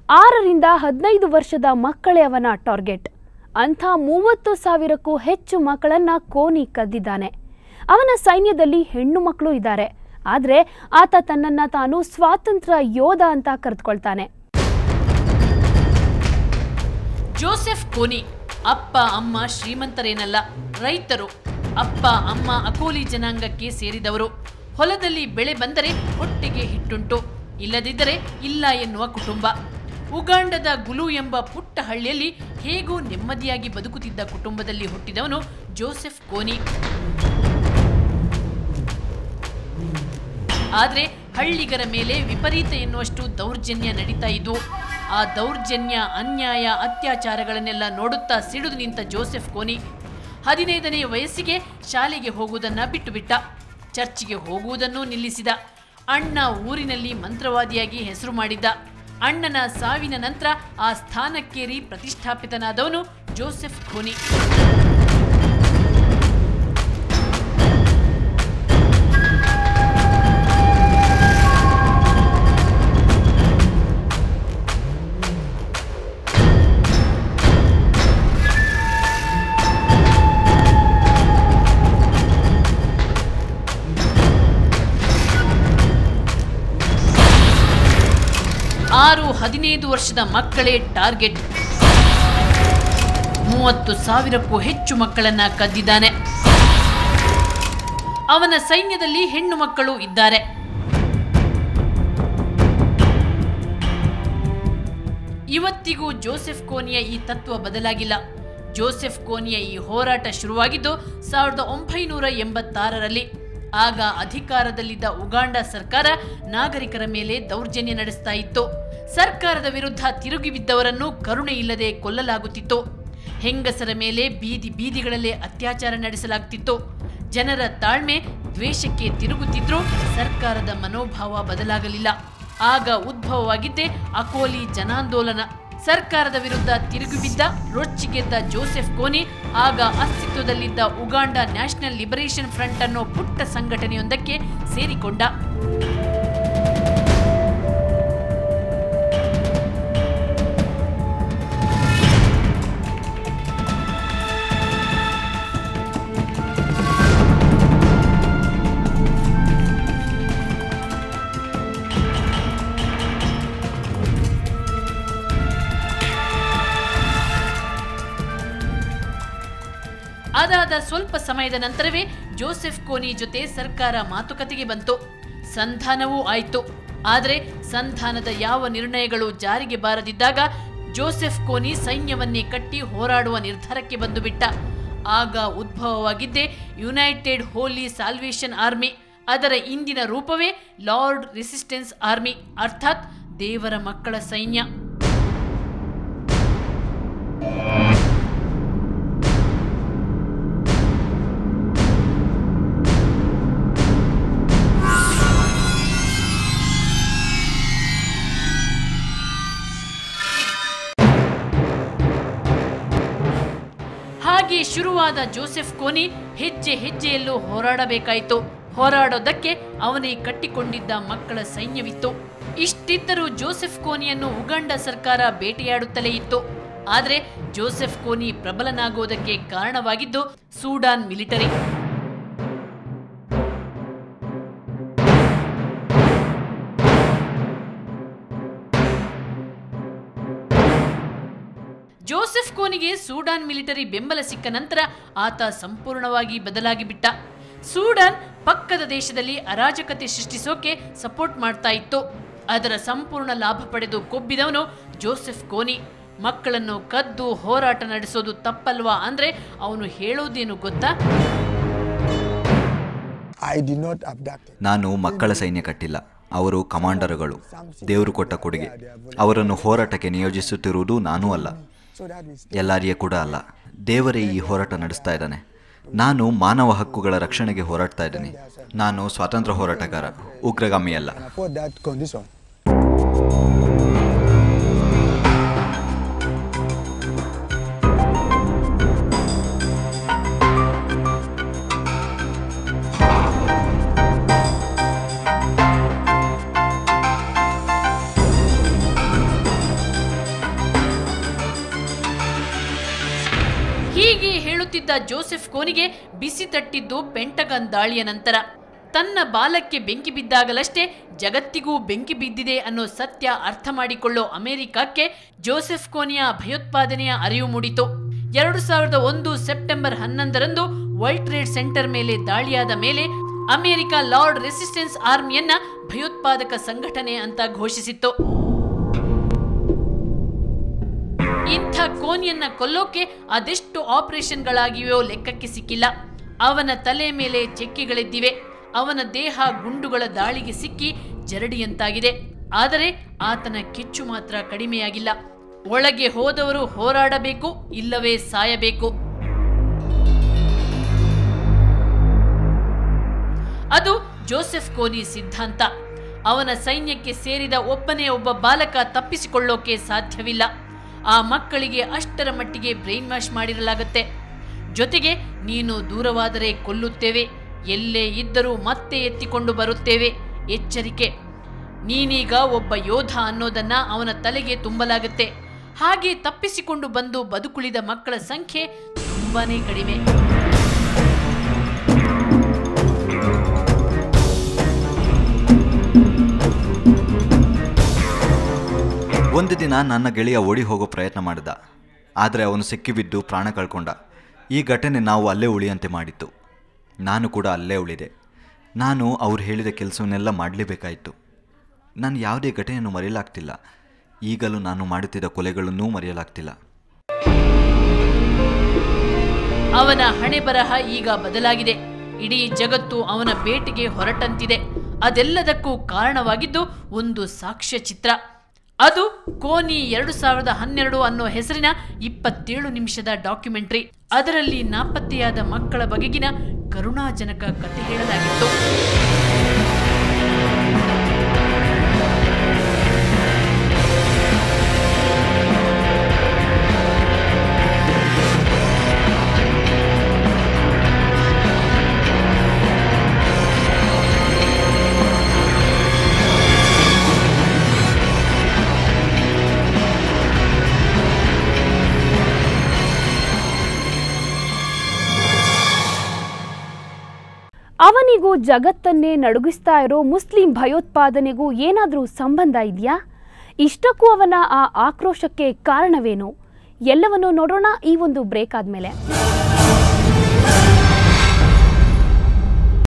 ಆರರಿಂದ ಹದಿನೈದು ವರ್ಷದ ಮಕ್ಕಳೇ ಅವನ ಟಾರ್ಗೆಟ್ ಅಂಥ ಮೂವತ್ತು ಸಾವಿರಕ್ಕೂ ಹೆಚ್ಚು ಮಕ್ಕಳನ್ನ ಕೋನಿ ಕದ್ದಿದ್ದಾನೆ ಅವನ ಸೈನ್ಯದಲ್ಲಿ ಹೆಣ್ಣು ಮಕ್ಕಳು ಇದ್ದಾರೆ ಆದರೆ ಆತ ತನ್ನನ್ನ ತಾನು ಸ್ವಾತಂತ್ರ್ಯ ಯೋಧ ಅಂತ ಕರೆದುಕೊಳ್ತಾನೆ ಜೋಸೆಫ್ ಕೋನಿ ಅಪ್ಪ ಅಮ್ಮ ಶ್ರೀಮಂತರೇನಲ್ಲ ರೈತರು ಅಪ್ಪ ಅಮ್ಮ ಅಕೋಲಿ ಜನಾಂಗಕ್ಕೆ ಸೇರಿದವರು ಹೊಲದಲ್ಲಿ ಬೆಳೆ ಬಂದರೆ ಹೊಟ್ಟೆಗೆ ಹಿಟ್ಟುಂಟು ಇಲ್ಲದಿದ್ದರೆ ಇಲ್ಲ ಎನ್ನುವ ಕುಟುಂಬ ಉಗಾಂಡದ ಗುಲು ಎಂಬ ಪುಟ್ಟ ಹಳ್ಳಿಯಲ್ಲಿ ಹೇಗೂ ನೆಮ್ಮದಿಯಾಗಿ ಬದುಕುತ್ತಿದ್ದ ಕುಟುಂಬದಲ್ಲಿ ಹುಟ್ಟಿದವನು ಜೋಸೆಫ್ ಕೋನಿ ಆದರೆ ಹಳ್ಳಿಗರ ಮೇಲೆ ವಿಪರೀತ ಎನ್ನುವಷ್ಟು ದೌರ್ಜನ್ಯ ನಡೀತಾ ಇದ್ವು ಆ ದೌರ್ಜನ್ಯ ಅನ್ಯಾಯ ಅತ್ಯಾಚಾರಗಳನ್ನೆಲ್ಲ ನೋಡುತ್ತಾ ಸಿಡಿದು ನಿಂತ ಜೋಸೆಫ್ ಕೋನಿ ಹದಿನೈದನೇ ವಯಸ್ಸಿಗೆ ಶಾಲೆಗೆ ಹೋಗುವುದನ್ನ ಬಿಟ್ಟು ಬಿಟ್ಟ ಚರ್ಚಿಗೆ ಹೋಗುವುದನ್ನು ನಿಲ್ಲಿಸಿದ ಅಣ್ಣ ಊರಿನಲ್ಲಿ ಮಂತ್ರವಾದಿಯಾಗಿ ಹೆಸರು ಮಾಡಿದ್ದ ಅಣ್ಣನ ಸಾವಿನ ನಂತರ ಆ ಸ್ಥಾನಕ್ಕೇರಿ ಪ್ರತಿಷ್ಠಾಪಿತನಾದವನು ಜೋಸೆಫ್ ಖೋನಿ ಆರು ಹದಿನೈದು ವರ್ಷದ ಮಕ್ಕಳೇ ಟಾರ್ಗೆಟ್ ಮೂವತ್ತು ಸಾವಿರಕ್ಕೂ ಹೆಚ್ಚು ಮಕ್ಕಳನ್ನ ಕದ್ದಿದ್ದಾನೆ ಅವನ ಸೈನ್ಯದಲ್ಲಿ ಹೆಣ್ಣು ಮಕ್ಕಳು ಇದ್ದಾರೆ ಇವತ್ತಿಗೂ ಜೋಸೆಫ್ ಕೋನಿಯ ಈ ತತ್ವ ಬದಲಾಗಿಲ್ಲ ಜೋಸೆಫ್ ಕೋನಿಯ ಈ ಹೋರಾಟ ಶುರುವಾಗಿದ್ದು ಸಾವಿರದ ಒಂಬೈನೂರ ಎಂಬತ್ತಾರರಲ್ಲಿ ಆಗ ಅಧಿಕಾರದಲ್ಲಿದ್ದ ಉಗಾಂಡ ಸರ್ಕಾರ ನಾಗರಿಕರ ಮೇಲೆ ದೌರ್ಜನ್ಯ ನಡೆಸ್ತಾ ಇತ್ತು ಸರ್ಕಾರದ ವಿರುದ್ಧ ತಿರುಗಿ ಬಿದ್ದವರನ್ನು ಕರುಣೆ ಇಲ್ಲದೆ ಕೊಲ್ಲಲಾಗುತ್ತಿತ್ತು ಹೆಂಗಸರ ಮೇಲೆ ಬೀದಿ ಬೀದಿಗಳಲ್ಲೇ ಅತ್ಯಾಚಾರ ನಡೆಸಲಾಗ್ತಿತ್ತು ಜನರ ತಾಳ್ಮೆ ದ್ವೇಷಕ್ಕೆ ತಿರುಗುತ್ತಿದ್ರೂ ಸರ್ಕಾರದ ಮನೋಭಾವ ಬದಲಾಗಲಿಲ್ಲ ಆಗ ಉದ್ಭವವಾಗಿದ್ದೇ ಅಕೋಲಿ ಜನಾಂದೋಲನ ಸರ್ಕಾರದ ವಿರುದ್ಧ ತಿರುಗಿಬಿದ್ದ ರೊಚ್ಚಿಗೆದ್ದ ಜೋಸೆಫ್ ಕೋನಿ ಆಗ ಅಸ್ತಿತ್ವದಲ್ಲಿದ್ದ ಉಗಾಂಡ ನ್ಯಾಷನಲ್ ಲಿಬರೇಷನ್ ಫ್ರಂಟ್ ಅನ್ನೋ ಪುಟ್ಟ ಸಂಘಟನೆಯೊಂದಕ್ಕೆ ಸೇರಿಕೊಂಡ ಅದಾದ ಸ್ವಲ್ಪ ಸಮಯದ ನಂತರವೇ ಜೋಸೆಫ್ ಕೋನಿ ಜೊತೆ ಸರ್ಕಾರ ಮಾತುಕತೆಗೆ ಬಂತು ಸಂಧಾನವೂ ಆಯಿತು ಆದರೆ ಸಂಧಾನದ ಯಾವ ನಿರ್ಣಯಗಳು ಜಾರಿಗೆ ಬಾರದಿದ್ದಾಗ ಜೋಸೆಫ್ ಕೋನಿ ಸೈನ್ಯವನ್ನೇ ಕಟ್ಟಿ ಹೋರಾಡುವ ನಿರ್ಧಾರಕ್ಕೆ ಬಂದು ಬಿಟ್ಟ ಆಗ ಉದ್ಭವವಾಗಿದ್ದೇ ಯುನೈಟೆಡ್ ಹೋಲಿ ಸಾಲ್ವೇಷನ್ ಆರ್ಮಿ ಅದರ ಇಂದಿನ ರೂಪವೇ ಲಾರ್ಡ್ ರೆಸಿಸ್ಟೆನ್ಸ್ ಆರ್ಮಿ ಅರ್ಥಾತ್ ದೇವರ ಮಕ್ಕಳ ಸೈನ್ಯ ಹಾಗೆ ಶುರುವಾದ ಜೋಸೆಫ್ ಕೋನಿ ಹೆಜ್ಜೆ ಹೆಜ್ಜೆಯಲ್ಲೂ ಹೋರಾಡಬೇಕಾಯಿತು ಹೋರಾಡೋದಕ್ಕೆ ಅವನೇ ಕಟ್ಟಿಕೊಂಡಿದ್ದ ಮಕ್ಕಳ ಸೈನ್ಯವಿತ್ತು ಇಷ್ಟಿದ್ದರೂ ಜೋಸೆಫ್ ಕೋನಿಯನ್ನು ಉಗಂಡ ಸರ್ಕಾರ ಬೇಟೆಯಾಡುತ್ತಲೇ ಇತ್ತು ಆದರೆ ಜೋಸೆಫ್ ಕೋನಿ ಪ್ರಬಲನಾಗುವುದಕ್ಕೆ ಕಾರಣವಾಗಿದ್ದು ಸೂಡಾನ್ ಮಿಲಿಟರಿ ಜೋಸೆಫ್ ಕೋನಿಗೆ ಸೂಡಾನ್ ಮಿಲಿಟರಿ ಬೆಂಬಲ ಸಿಕ್ಕ ನಂತರ ಆತ ಸಂಪೂರ್ಣವಾಗಿ ಬದಲಾಗಿ ಬಿಟ್ಟ ಸೂಡಾನ್ ಪಕ್ಕದ ದೇಶದಲ್ಲಿ ಅರಾಜಕತೆ ಸೃಷ್ಟಿಸೋಕೆ ಸಪೋರ್ಟ್ ಮಾಡ್ತಾ ಇತ್ತು ಅದರ ಸಂಪೂರ್ಣ ಲಾಭ ಪಡೆದು ಕೊಬ್ಬಿದವನು ಜೋಸೆಫ್ ಕೋನಿ ಮಕ್ಕಳನ್ನು ಕದ್ದು ಹೋರಾಟ ನಡೆಸೋದು ತಪ್ಪಲ್ವಾ ಅಂದ್ರೆ ಅವನು ಹೇಳೋದೇನು ಗೊತ್ತಾ I did not abduct him. ನಾನು ಮಕ್ಕಳ ಸೈನ್ಯ ಕಟ್ಟಿಲ್ಲ ಅವರು ಕಮಾಂಡರ್ಗಳು ದೇವರು ಕೊಟ್ಟ ಕೊಡುಗೆ ಅವರನ್ನು ಹೋರಾಟಕ್ಕೆ ನಿಯೋಜಿಸುತ್ತಿರುವುದು ನಾನೂ ಅಲ್ಲ So that we stay. ಎಲ್ಲಾರಿಯ ಕೂಡ ಅಲ್ಲ ದೇವರೇ ಈ ಹೋರಾಟ ನಡೆಸ್ತಾ ಇದ್ದಾನೆ ನಾನು ಮಾನವ ಹಕ್ಕುಗಳ ರಕ್ಷಣೆಗೆ ಹೋರಾಡ್ತಾ ಇದ್ದೀನಿ ನಾನು ಸ್ವಾತಂತ್ರ್ಯ ಹೋರಾಟಗಾರ ಉಗ್ರಗಾಮಿ ಅಲ್ಲ can afford that condition. Joseph ಕೋನಿಗೆ ಬಿಸಿ ತಟ್ಟಿದ್ದು ಪೆಂಟಗನ್ ದಾಳಿಯ ನಂತರ ತನ್ನ ಬಾಲಕ್ಕೆ ಬೆಂಕಿ ಬಿದ್ದಾಗಲಷ್ಟೇ ಜಗತ್ತಿಗೂ ಬೆಂಕಿ ಬಿದ್ದಿದೆ ಅನ್ನೋ ಸತ್ಯ ಅರ್ಥ ಮಾಡಿಕೊಳ್ಳೋ ಅಮೆರಿಕಕ್ಕೆ ಜೋಸೆಫ್ ಕೋನಿಯ ಭಯೋತ್ಪಾದನೆಯ ಅರಿವು ಮೂಡಿತು ಎರಡು ಸಾವಿರದ ಒಂದು ಸೆಪ್ಟೆಂಬರ್ ಹನ್ನೊಂದರಂದು ವರ್ಲ್ಡ್ ಟ್ರೇಡ್ ಸೆಂಟರ್ ಮೇಲೆ ದಾಳಿಯಾದ ಮೇಲೆ ಅಮೆರಿಕ ಲಾರ್ಡ್ ರೆಸಿಸ್ಟೆನ್ಸ್ ಆರ್ಮಿಯನ್ನ ಭಯೋತ್ಪಾದಕ ಸಂಘಟನೆ ಅಂತ ಘೋಷಿಸಿತ್ತು ಇಂಥ ಕೋನಿಯನ್ನ ಕೊಲ್ಲೋಕೆ ಅದೆಷ್ಟು ಆಪರೇಷನ್ಗಳಾಗಿವೆಯೋ ಲೆಕ್ಕಕ್ಕೆ ಸಿಕ್ಕಿಲ್ಲ ಅವನ ತಲೆ ಮೇಲೆ ಚೆಕ್ಕೆಗಳೆದ್ದಿವೆ ಅವನ ದೇಹ ಗುಂಡುಗಳ ದಾಳಿಗೆ ಸಿಕ್ಕಿ ಜರಡಿಯಂತಾಗಿದೆ ಆದರೆ ಆತನ ಕಿಚ್ಚು ಮಾತ್ರ ಕಡಿಮೆಯಾಗಿಲ್ಲ ಒಳಗೆ ಹೋದವರು ಹೋರಾಡಬೇಕು ಇಲ್ಲವೇ ಸಾಯಬೇಕು ಅದು ಜೋಸೆಫ್ ಕೋನಿ ಸಿದ್ಧಾಂತ ಅವನ ಸೈನ್ಯಕ್ಕೆ ಸೇರಿದ ಒಬ್ಬನೇ ಒಬ್ಬ ಬಾಲಕ ತಪ್ಪಿಸಿಕೊಳ್ಳೋಕೆ ಸಾಧ್ಯವಿಲ್ಲ ಆ ಮಕ್ಕಳಿಗೆ ಅಷ್ಟರ ಮಟ್ಟಿಗೆ ಬ್ರೈನ್ ವಾಶ್ ಮಾಡಿರಲಾಗತ್ತೆ ಜೊತೆಗೆ ನೀನು ದೂರವಾದರೆ ಕೊಲ್ಲುತ್ತೇವೆ ಎಲ್ಲೇ ಇದ್ದರೂ ಮತ್ತೆ ಎತ್ತಿಕೊಂಡು ಬರುತ್ತೇವೆ ಎಚ್ಚರಿಕೆ ನೀನೀಗ ಒಬ್ಬ ಯೋಧ ಅನ್ನೋದನ್ನ ಅವನ ತಲೆಗೆ ತುಂಬಲಾಗುತ್ತೆ ಹಾಗೆ ತಪ್ಪಿಸಿಕೊಂಡು ಬಂದು ಬದುಕುಳಿದ ಮಕ್ಕಳ ಸಂಖ್ಯೆ ತುಂಬಾನೇ ಕಡಿಮೆ ಒಂದು ದಿನ ನನ್ನ ಗೆಳೆಯ ಓಡಿ ಹೋಗೋ ಪ್ರಯತ್ನ ಮಾಡಿದ ಆದರೆ ಅವನು ಸಿಕ್ಕಿಬಿದ್ದು ಪ್ರಾಣ ಕಳ್ಕೊಂಡ ಈ ಘಟನೆ ನಾವು ಅಲ್ಲೇ ಉಳಿಯಂತೆ ಮಾಡಿತ್ತು ನಾನು ಕೂಡ ಅಲ್ಲೇ ಉಳಿದೆ ನಾನು ಅವ್ರು ಹೇಳಿದ ಕೆಲಸವನ್ನೆಲ್ಲ ಮಾಡಲೇಬೇಕಾಯಿತು ನಾನು ಯಾವುದೇ ಘಟನೆಯನ್ನು ಮರೆಯಲಾಗ್ತಿಲ್ಲ ಈಗಲೂ ನಾನು ಮಾಡುತ್ತಿದ್ದ ಕೊಲೆಗಳನ್ನೂ ಮರೆಯಲಾಗ್ತಿಲ್ಲ ಅವನ ಹಣೆ ಬರಹ ಈಗ ಬದಲಾಗಿದೆ ಇಡೀ ಜಗತ್ತು ಅವನ ಬೇಟೆಗೆ ಹೊರಟಂತಿದೆ ಅದೆಲ್ಲದಕ್ಕೂ ಕಾರಣವಾಗಿದ್ದು ಒಂದು ಸಾಕ್ಷ್ಯ ಚಿತ್ರ ಅದು ಕೋನಿ ಎರಡು ಸಾವಿರದ ಹನ್ನೆರಡು ಅನ್ನೋ ಹೆಸರಿನ ಇಪ್ಪತ್ತೇಳು ನಿಮಿಷದ ಡಾಕ್ಯುಮೆಂಟ್ರಿ ಅದರಲ್ಲಿ ನಾಪತ್ತೆಯಾದ ಮಕ್ಕಳ ಬಗೆಗಿನ ಕರುಣಾಜನಕ ಕಥೆ ಹೇಳಲಾಗಿತ್ತು ಅವನಿಗೂ ಜಗತ್ತನ್ನೇ ನಡುಗಿಸ್ತಾ ಇರೋ ಮುಸ್ಲಿಂ ಭಯೋತ್ಪಾದನೆಗೂ ಏನಾದರೂ ಸಂಬಂಧ ಇದೆಯಾ ಇಷ್ಟಕ್ಕೂ ಅವನ ಆ ಆಕ್ರೋಶಕ್ಕೆ ಕಾರಣವೇನು ಎಲ್ಲವನ್ನೂ ನೋಡೋಣ ಈ ಒಂದು ಬ್ರೇಕ್ ಆದಮೇಲೆ